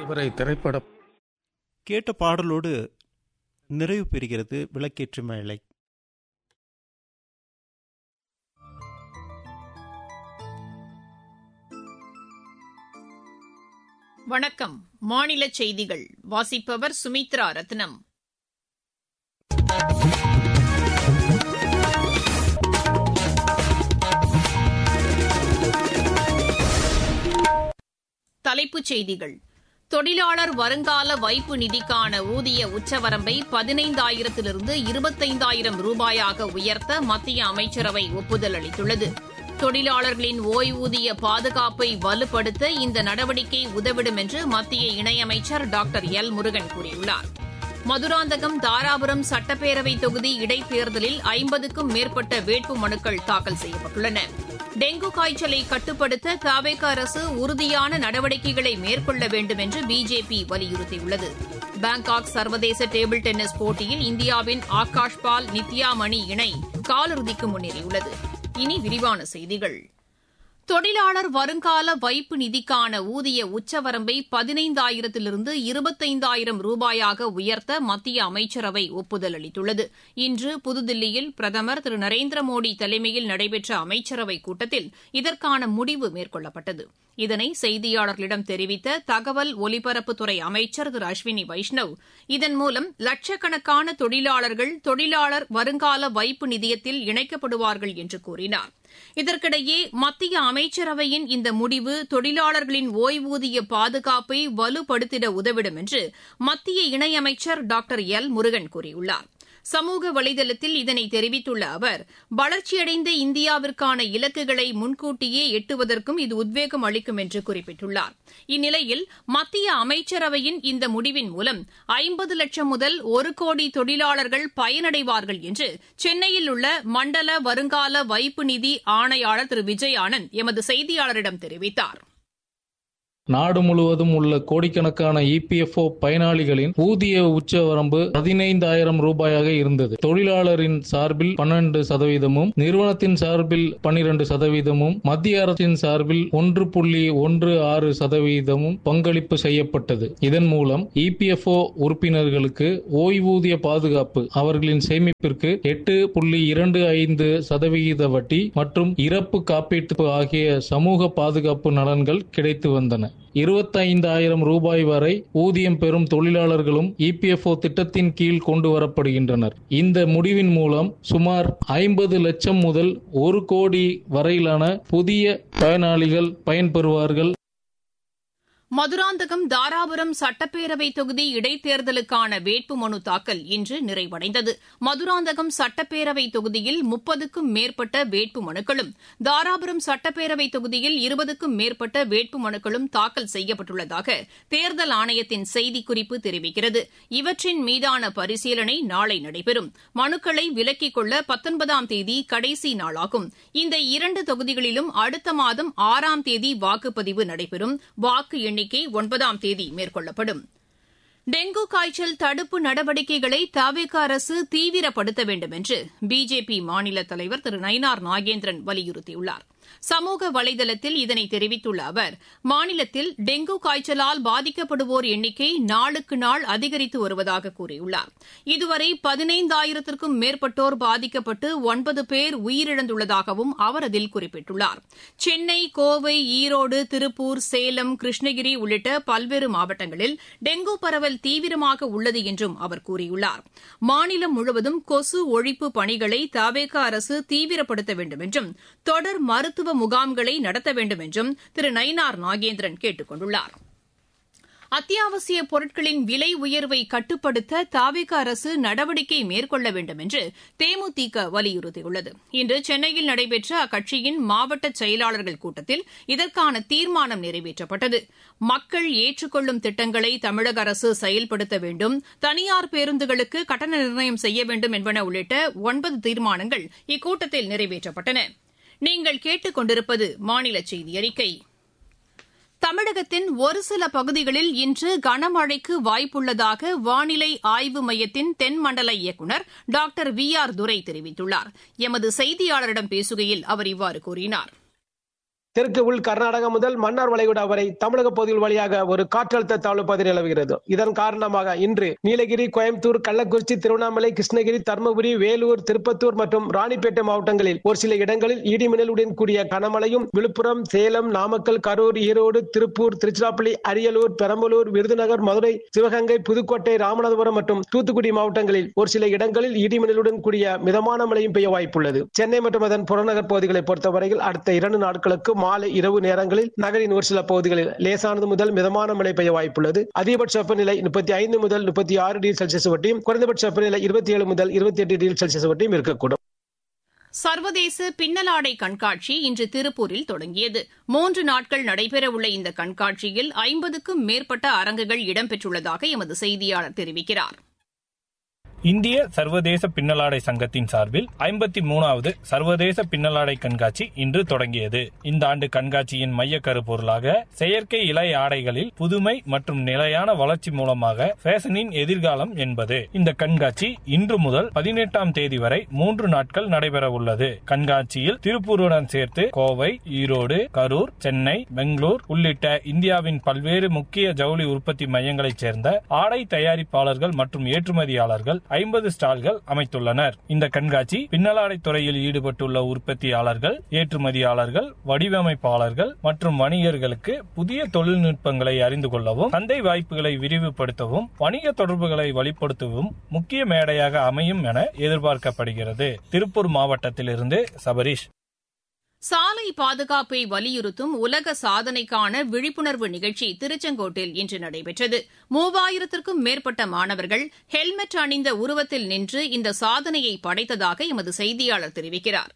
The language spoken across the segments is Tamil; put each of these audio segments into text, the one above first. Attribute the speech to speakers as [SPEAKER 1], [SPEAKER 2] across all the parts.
[SPEAKER 1] இவரை திரைப்பட
[SPEAKER 2] கேட்ட பாடலோடு நிறைவு பெறுகிறது விளக்கேற்று மேளை
[SPEAKER 3] வணக்கம் மாநில செய்திகள் வாசிப்பவர் சுமித்ரா ரத்னம் தலைப்புச் செய்திகள் தொழிலாளர் வருங்கால வைப்பு நிதிக்கான ஊதிய உச்சவரம்பை பதினைந்தாயிரத்திலிருந்து இருபத்தைந்தாயிரம் ரூபாயாக உயர்த்த மத்திய அமைச்சரவை ஒப்புதல் அளித்துள்ளது தொழிலாளர்களின் ஓய்வூதிய பாதுகாப்பை வலுப்படுத்த இந்த நடவடிக்கை உதவிடும் என்று மத்திய இணையமைச்சர் டாக்டர் எல் முருகன் கூறியுள்ளார் மதுராந்தகம் தாராபுரம் சட்டப்பேரவை தொகுதி இடைத்தேர்தலில் ஐம்பதுக்கும் மேற்பட்ட வேட்பு மனுக்கள் தாக்கல் செய்யப்பட்டுள்ளன டெங்கு காய்ச்சலை கட்டுப்படுத்த தவேக அரசு உறுதியான நடவடிக்கைகளை மேற்கொள்ள வேண்டும் என்று பிஜேபி வலியுறுத்தியுள்ளது பாங்காக் சர்வதேச டேபிள் டென்னிஸ் போட்டியில் இந்தியாவின் ஆகாஷ் பால் நித்யா மணி இணை காலிறுதிக்கு முன்னேறியுள்ளது இனி விரிவான செய்திகள் தொழிலாளர் வருங்கால வைப்பு நிதிக்கான ஊதிய உச்சவரம்பை பதினைந்தாயிரத்திலிருந்து இருபத்தைந்தாயிரம் ரூபாயாக உயர்த்த மத்திய அமைச்சரவை ஒப்புதல் அளித்துள்ளது இன்று புதுதில்லியில் பிரதமர் திரு நரேந்திர மோடி தலைமையில் நடைபெற்ற அமைச்சரவைக் கூட்டத்தில் இதற்கான முடிவு மேற்கொள்ளப்பட்டது இதனை செய்தியாளர்களிடம் தெரிவித்த தகவல் ஒலிபரப்புத்துறை அமைச்சர் திரு அஸ்வினி வைஷ்ணவ் இதன் மூலம் லட்சக்கணக்கான தொழிலாளர்கள் தொழிலாளர் வருங்கால வைப்பு நிதியத்தில் இணைக்கப்படுவார்கள் என்று கூறினார் இதற்கிடையே மத்திய அமைச்சரவையின் இந்த முடிவு தொழிலாளர்களின் ஓய்வூதிய பாதுகாப்பை வலுப்படுத்திட உதவிடும் என்று மத்திய இணையமைச்சர் டாக்டர் எல் முருகன் கூறியுள்ளார் சமூக வலைதளத்தில் இதனை தெரிவித்துள்ள அவர் வளர்ச்சியடைந்த இந்தியாவிற்கான இலக்குகளை முன்கூட்டியே எட்டுவதற்கும் இது உத்வேகம் அளிக்கும் என்று குறிப்பிட்டுள்ளார் இந்நிலையில் மத்திய அமைச்சரவையின் இந்த முடிவின் மூலம் ஐம்பது லட்சம் முதல் ஒரு கோடி தொழிலாளர்கள் பயனடைவார்கள் என்று சென்னையில் உள்ள மண்டல வருங்கால வைப்பு நிதி ஆணையாளர் திரு விஜய் ஆனந்த் எமது செய்தியாளரிடம் தெரிவித்தாா்
[SPEAKER 4] நாடு முழுவதும் உள்ள கோடிக்கணக்கான இபிஎஃப்ஓ பயனாளிகளின் ஊதிய உச்சவரம்பு பதினைந்தாயிரம் ரூபாயாக இருந்தது தொழிலாளரின் சார்பில் பன்னெண்டு சதவீதமும் நிறுவனத்தின் சார்பில் பன்னிரண்டு சதவீதமும் மத்திய அரசின் சார்பில் ஒன்று புள்ளி ஒன்று ஆறு சதவீதமும் பங்களிப்பு செய்யப்பட்டது இதன் மூலம் இபிஎஃப்ஓ உறுப்பினர்களுக்கு ஓய்வூதிய பாதுகாப்பு அவர்களின் சேமிப்பிற்கு எட்டு புள்ளி இரண்டு ஐந்து சதவிகித வட்டி மற்றும் இறப்பு காப்பீட்டு ஆகிய சமூக பாதுகாப்பு நலன்கள் கிடைத்து வந்தன இருபத்தைந்தாயிரம் ரூபாய் வரை ஊதியம் பெறும் தொழிலாளர்களும் இபிஎஃப்ஓ திட்டத்தின் கீழ் கொண்டு வரப்படுகின்றனர் இந்த முடிவின் மூலம் சுமார் ஐம்பது லட்சம் முதல் ஒரு கோடி வரையிலான புதிய பயனாளிகள் பயன்பெறுவார்கள்
[SPEAKER 3] மதுராந்தகம் தாராபுரம் சட்டப்பேரவை தொகுதி இடைத்தேர்தலுக்கான வேட்புமனு தாக்கல் இன்று நிறைவடைந்தது மதுராந்தகம் சட்டப்பேரவை தொகுதியில் முப்பதுக்கும் மேற்பட்ட வேட்புமனுக்களும் தாராபுரம் சட்டப்பேரவை தொகுதியில் இருபதுக்கும் மேற்பட்ட வேட்புமனுக்களும் தாக்கல் செய்யப்பட்டுள்ளதாக தேர்தல் ஆணையத்தின் செய்திக்குறிப்பு தெரிவிக்கிறது இவற்றின் மீதான பரிசீலனை நாளை நடைபெறும் மனுக்களை விலக்கிக் கொள்ள பத்தொன்பதாம் தேதி கடைசி நாளாகும் இந்த இரண்டு தொகுதிகளிலும் அடுத்த மாதம் ஆறாம் தேதி வாக்குப்பதிவு நடைபெறும் வாக்கு எண்ணிக்கை ஒன்பதாம் தேதி மேற்கொள்ளப்படும் டெங்கு காய்ச்சல் தடுப்பு நடவடிக்கைகளை தவிக அரசு தீவிரப்படுத்த வேண்டும் என்று பிஜேபி மாநில தலைவர் திரு நயினார் நாகேந்திரன் வலியுறுத்தியுள்ளார் சமூக வலைதளத்தில் இதனை தெரிவித்துள்ள அவர் மாநிலத்தில் டெங்கு காய்ச்சலால் பாதிக்கப்படுவோர் எண்ணிக்கை நாளுக்கு நாள் அதிகரித்து வருவதாக கூறியுள்ளார் இதுவரை பதினைந்தாயிரத்திற்கும் மேற்பட்டோர் பாதிக்கப்பட்டு ஒன்பது பேர் உயிரிழந்துள்ளதாகவும் அவர் அதில் குறிப்பிட்டுள்ளார் சென்னை கோவை ஈரோடு திருப்பூர் சேலம் கிருஷ்ணகிரி உள்ளிட்ட பல்வேறு மாவட்டங்களில் டெங்கு பரவல் தீவிரமாக உள்ளது என்றும் அவர் கூறியுள்ளார் மாநிலம் முழுவதும் கொசு ஒழிப்பு பணிகளை தவேக அரசு தீவிரப்படுத்த வேண்டும் என்றும் தொடர் மருத்துவ முகாம்களை நடத்த வேண்டும் என்றும் திரு நயினார் நாகேந்திரன் கேட்டுக் கொண்டுள்ளார் அத்தியாவசிய பொருட்களின் விலை உயர்வை கட்டுப்படுத்த தாவிக அரசு நடவடிக்கை மேற்கொள்ள வேண்டும் என்று தேமுதிக வலியுறுத்தியுள்ளது இன்று சென்னையில் நடைபெற்ற அக்கட்சியின் மாவட்ட செயலாளர்கள் கூட்டத்தில் இதற்கான தீர்மானம் நிறைவேற்றப்பட்டது மக்கள் ஏற்றுக்கொள்ளும் திட்டங்களை தமிழக அரசு செயல்படுத்த வேண்டும் தனியார் பேருந்துகளுக்கு கட்டண நிர்ணயம் செய்ய வேண்டும் என்பன உள்ளிட்ட ஒன்பது தீர்மானங்கள் இக்கூட்டத்தில் நிறைவேற்றப்பட்டன நீங்கள் கேட்டுக் கொண்டிருப்பது மாநில செய்தி அறிக்கை தமிழகத்தின் ஒரு சில பகுதிகளில் இன்று கனமழைக்கு வாய்ப்புள்ளதாக வானிலை ஆய்வு மையத்தின் தென்மண்டல இயக்குநர் டாக்டர் வி ஆர் துரை தெரிவித்துள்ளார் எமது செய்தியாளரிடம் பேசுகையில் அவர் இவ்வாறு கூறினாா்
[SPEAKER 1] தெற்கு உள் கர்நாடகா முதல் மன்னார் வளைகுடா வரை தமிழக பகுதிகள் வழியாக ஒரு காற்றழுத்த தாழ்வு பகுதி நிலவுகிறது இதன் காரணமாக இன்று நீலகிரி கோயம்புத்தூர் கள்ளக்குறிச்சி திருவண்ணாமலை கிருஷ்ணகிரி தருமபுரி வேலூர் திருப்பத்தூர் மற்றும் ராணிப்பேட்டை மாவட்டங்களில் ஒரு சில இடங்களில் இடிமின்னலுடன் கூடிய கனமழையும் விழுப்புரம் சேலம் நாமக்கல் கரூர் ஈரோடு திருப்பூர் திருச்சிராப்பள்ளி அரியலூர் பெரம்பலூர் விருதுநகர் மதுரை சிவகங்கை புதுக்கோட்டை ராமநாதபுரம் மற்றும் தூத்துக்குடி மாவட்டங்களில் ஒரு சில இடங்களில் இடிமின்னலுடன் கூடிய மிதமான மழையும் பெய்ய வாய்ப்புள்ளது சென்னை மற்றும் அதன் புறநகர் பகுதிகளை பொறுத்தவரையில் அடுத்த இரண்டு நாட்களுக்கு மாலை இரவு நேரங்களில் நகரின் ஒரு சில பகுதிகளில் லேசானது முதல் மிதமான மழை பெய்ய வாய்ப்புள்ளது அதிகபட்ச வெப்பநிலை முப்பத்தி ஐந்து முதல் முப்பத்தி ஆறு டிகிரி செல்சியஸ் வட்டியும் குறைந்தபட்ச வெப்பநிலை இருபத்தி ஏழு முதல் இருபத்தி எட்டு டிகிரி செல்சியஸ் வட்டியும் இருக்கக்கூடும்
[SPEAKER 3] சர்வதேச பின்னலாடை கண்காட்சி இன்று திருப்பூரில் தொடங்கியது மூன்று நாட்கள் நடைபெறவுள்ள இந்த கண்காட்சியில் ஐம்பதுக்கும் மேற்பட்ட அரங்குகள் இடம்பெற்றுள்ளதாக எமது செய்தியாளர் தெரிவிக்கிறார்
[SPEAKER 5] இந்திய சர்வதேச பின்னலாடை சங்கத்தின் சார்பில் ஐம்பத்தி மூணாவது சர்வதேச பின்னலாடை கண்காட்சி இன்று தொடங்கியது இந்த ஆண்டு கண்காட்சியின் மைய கருப்பொருளாக செயற்கை இலை ஆடைகளில் புதுமை மற்றும் நிலையான வளர்ச்சி மூலமாக ஃபேஷனின் எதிர்காலம் என்பது இந்த கண்காட்சி இன்று முதல் பதினெட்டாம் தேதி வரை மூன்று நாட்கள் நடைபெற உள்ளது கண்காட்சியில் திருப்பூருடன் சேர்த்து கோவை ஈரோடு கரூர் சென்னை பெங்களூர் உள்ளிட்ட இந்தியாவின் பல்வேறு முக்கிய ஜவுளி உற்பத்தி மையங்களைச் சேர்ந்த ஆடை தயாரிப்பாளர்கள் மற்றும் ஏற்றுமதியாளர்கள் ஐம்பது ஸ்டால்கள் அமைத்துள்ளனர் இந்த கண்காட்சி பின்னலாடை துறையில் ஈடுபட்டுள்ள உற்பத்தியாளர்கள் ஏற்றுமதியாளர்கள் வடிவமைப்பாளர்கள் மற்றும் வணிகர்களுக்கு புதிய தொழில்நுட்பங்களை அறிந்து கொள்ளவும் சந்தை வாய்ப்புகளை விரிவுபடுத்தவும் வணிக தொடர்புகளை வலுப்படுத்தவும் முக்கிய மேடையாக அமையும் என எதிர்பார்க்கப்படுகிறது திருப்பூர் மாவட்டத்திலிருந்து சபரீஷ்
[SPEAKER 3] சாலை பாதுகாப்பை வலியுறுத்தும் உலக சாதனைக்கான விழிப்புணர்வு நிகழ்ச்சி திருச்செங்கோட்டில் இன்று நடைபெற்றது மூவாயிரத்திற்கும் மேற்பட்ட மாணவர்கள் ஹெல்மெட் அணிந்த உருவத்தில் நின்று இந்த சாதனையை படைத்ததாக எமது செய்தியாளர் தெரிவிக்கிறார்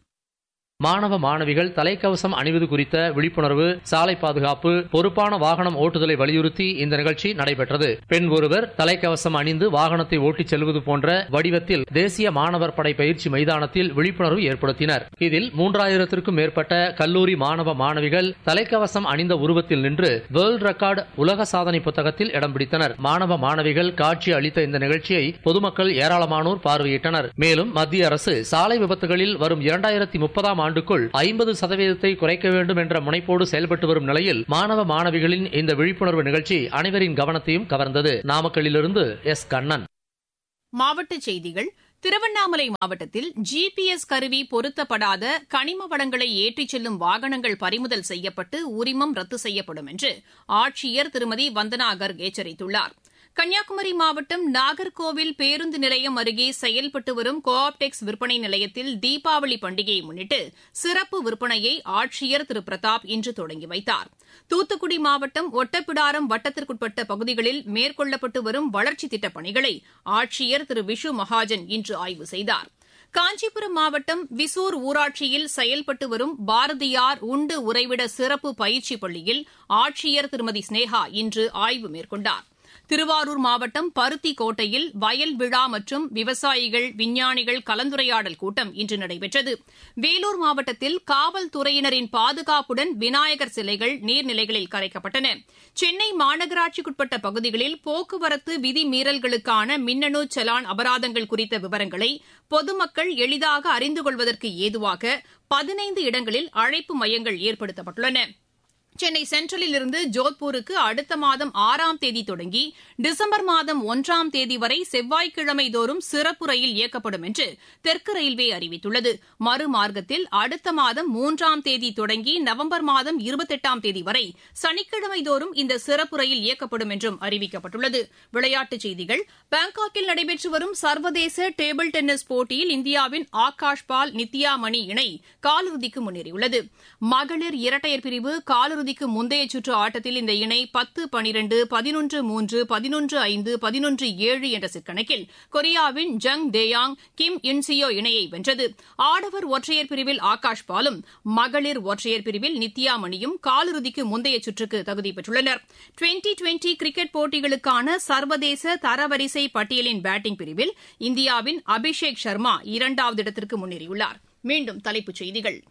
[SPEAKER 6] மாணவ மாணவிகள் தலைக்கவசம் அணிவது குறித்த விழிப்புணர்வு சாலை பாதுகாப்பு பொறுப்பான வாகனம் ஓட்டுதலை வலியுறுத்தி இந்த நிகழ்ச்சி நடைபெற்றது பெண் ஒருவர் தலைக்கவசம் அணிந்து வாகனத்தை ஓட்டிச் செல்வது போன்ற வடிவத்தில் தேசிய மாணவர் படை பயிற்சி மைதானத்தில் விழிப்புணர்வு ஏற்படுத்தினர் இதில் மூன்றாயிரத்திற்கும் மேற்பட்ட கல்லூரி மாணவ மாணவிகள் தலைக்கவசம் அணிந்த உருவத்தில் நின்று வேர்ல்ட் ரெக்கார்டு உலக சாதனை புத்தகத்தில் இடம் பிடித்தனர் மாணவ மாணவிகள் காட்சி அளித்த இந்த நிகழ்ச்சியை பொதுமக்கள் ஏராளமானோர் பார்வையிட்டனர் மேலும் மத்திய அரசு சாலை விபத்துகளில் வரும் இரண்டாயிரத்தி முப்பதாம் ஆண்டுக்குள் ஐம்பது சதவீதத்தை குறைக்க வேண்டும் என்ற முனைப்போடு செயல்பட்டு வரும் நிலையில் மாணவ மாணவிகளின் இந்த விழிப்புணர்வு நிகழ்ச்சி அனைவரின் கவனத்தையும் கவர்ந்தது நாமக்கல்லிலிருந்து எஸ் கண்ணன்
[SPEAKER 3] மாவட்டச் செய்திகள் திருவண்ணாமலை மாவட்டத்தில் ஜிபிஎஸ் கருவி பொருத்தப்படாத கனிம வளங்களை ஏற்றிச் செல்லும் வாகனங்கள் பறிமுதல் செய்யப்பட்டு உரிமம் ரத்து செய்யப்படும் என்று ஆட்சியர் திருமதி வந்தனா கர்க் எச்சரித்துள்ளார் கன்னியாகுமரி மாவட்டம் நாகர்கோவில் பேருந்து நிலையம் அருகே செயல்பட்டு வரும் கோஆப்டெக்ஸ் விற்பனை நிலையத்தில் தீபாவளி பண்டிகையை முன்னிட்டு சிறப்பு விற்பனையை ஆட்சியர் திரு பிரதாப் இன்று தொடங்கி வைத்தார் தூத்துக்குடி மாவட்டம் ஒட்டப்பிடாரம் வட்டத்திற்குட்பட்ட பகுதிகளில் மேற்கொள்ளப்பட்டு வரும் வளர்ச்சித் திட்டப் பணிகளை ஆட்சியர் திரு விஷு மகாஜன் இன்று ஆய்வு செய்தார் காஞ்சிபுரம் மாவட்டம் விசூர் ஊராட்சியில் செயல்பட்டு வரும் பாரதியார் உண்டு உறைவிட சிறப்பு பயிற்சி பள்ளியில் ஆட்சியர் திருமதி ஸ்னேகா இன்று ஆய்வு மேற்கொண்டார் திருவாரூர் மாவட்டம் பருத்தி கோட்டையில் வயல் விழா மற்றும் விவசாயிகள் விஞ்ஞானிகள் கலந்துரையாடல் கூட்டம் இன்று நடைபெற்றது வேலூர் மாவட்டத்தில் காவல்துறையினரின் பாதுகாப்புடன் விநாயகர் சிலைகள் நீர்நிலைகளில் கரைக்கப்பட்டன சென்னை மாநகராட்சிக்குட்பட்ட பகுதிகளில் போக்குவரத்து விதிமீறல்களுக்கான மின்னணு செலான் அபராதங்கள் குறித்த விவரங்களை பொதுமக்கள் எளிதாக அறிந்து கொள்வதற்கு ஏதுவாக பதினைந்து இடங்களில் அழைப்பு மையங்கள் ஏற்படுத்தப்பட்டுள்ளன சென்னை சென்ட்ரலில் இருந்து ஜோத்பூருக்கு அடுத்த மாதம் ஆறாம் தேதி தொடங்கி டிசம்பர் மாதம் ஒன்றாம் தேதி வரை செவ்வாய்க்கிழமை தோறும் சிறப்பு ரயில் இயக்கப்படும் என்று தெற்கு ரயில்வே அறிவித்துள்ளது மறுமார்க்கத்தில் அடுத்த மாதம் மூன்றாம் தேதி தொடங்கி நவம்பர் மாதம் இருபத்தெட்டாம் தேதி வரை சனிக்கிழமை தோறும் இந்த சிறப்பு ரயில் இயக்கப்படும் என்றும் அறிவிக்கப்பட்டுள்ளது விளையாட்டுச் செய்திகள் பாங்காக்கில் நடைபெற்று வரும் சர்வதேச டேபிள் டென்னிஸ் போட்டியில் இந்தியாவின் ஆகாஷ் பால் நித்யா மணி இணை காலிறுதிக்கு முன்னேறியுள்ளது மகளிர் இரட்டையர் பிரிவு காலிறுதி இறுதிக்கு முந்தைய சுற்று ஆட்டத்தில் இந்த இணை பத்து பனிரெண்டு பதினொன்று மூன்று பதினொன்று ஐந்து பதினொன்று ஏழு என்ற செட் கணக்கில் கொரியாவின் ஜங் தேயாங் கிம் இன்சியோ இணையை வென்றது ஆடவர் ஒற்றையர் பிரிவில் ஆகாஷ் பாலும் மகளிர் ஒற்றையர் பிரிவில் நித்யா மணியும் காலிறுதிக்கு முந்தைய சுற்றுக்கு தகுதி பெற்றுள்ளனர் டுவெண்டி டுவெண்டி கிரிக்கெட் போட்டிகளுக்கான சர்வதேச தரவரிசை பட்டியலின் பேட்டிங் பிரிவில் இந்தியாவின் அபிஷேக் சர்மா இரண்டாவது இடத்திற்கு முன்னேறியுள்ளார் மீண்டும் தலைப்புச் செய்திகள்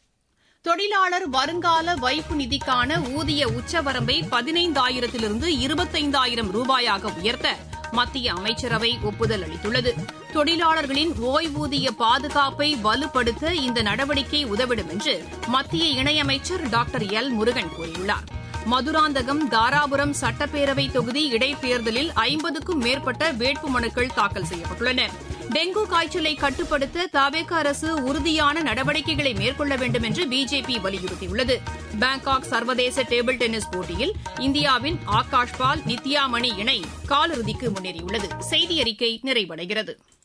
[SPEAKER 3] தொழிலாளர் வருங்கால வைப்பு நிதிக்கான ஊதிய உச்சவரம்பை பதினைந்தாயிரத்திலிருந்து இருபத்தைந்தாயிரம் ரூபாயாக உயர்த்த மத்திய அமைச்சரவை ஒப்புதல் அளித்துள்ளது தொழிலாளர்களின் ஓய்வூதிய பாதுகாப்பை வலுப்படுத்த இந்த நடவடிக்கை உதவிடும் என்று மத்திய இணையமைச்சர் டாக்டர் எல் முருகன் கூறியுள்ளார் மதுராந்தகம் தாராபுரம் சட்டப்பேரவை தொகுதி இடைத்தேர்தலில் ஐம்பதுக்கும் மேற்பட்ட வேட்புமனுக்கள் தாக்கல் செய்யப்பட்டுள்ளன டெங்கு காய்ச்சலை கட்டுப்படுத்த தவேக அரசு உறுதியான நடவடிக்கைகளை மேற்கொள்ள வேண்டும் என்று பிஜேபி வலியுறுத்தியுள்ளது பாங்காக் சர்வதேச டேபிள் டென்னிஸ் போட்டியில் இந்தியாவின் ஆகாஷ் பால் நித்யாமணி இணை காலிறுதிக்கு முன்னேறியுள்ளது செய்தி அறிக்கை நிறைவடைகிறது